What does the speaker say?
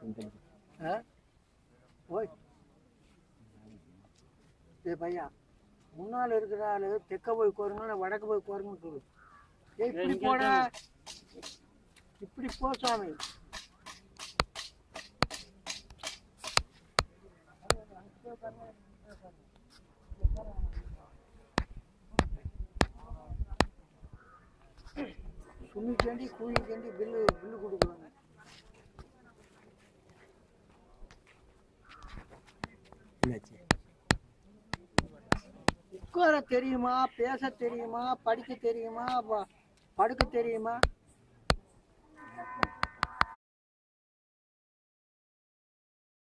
ஆ? ஓய் ஏ பையா முன்னால் இருக்கிற ஆளு தெற்க போய் கோருங்க வடக்கு போய் கோருங்கன்னு சொல்லு ஏய் இப்படி போட இப்படி போ சாமி சுமிக்கேண்டி கூலிக்கேண்டி பில்லு பில்லு கொடுக்குறாங்க என்னாச்சு உட்கார தெரியுமா பேச தெரியுமா படிக்க தெரியுமா ப- படுக்க தெரியுமா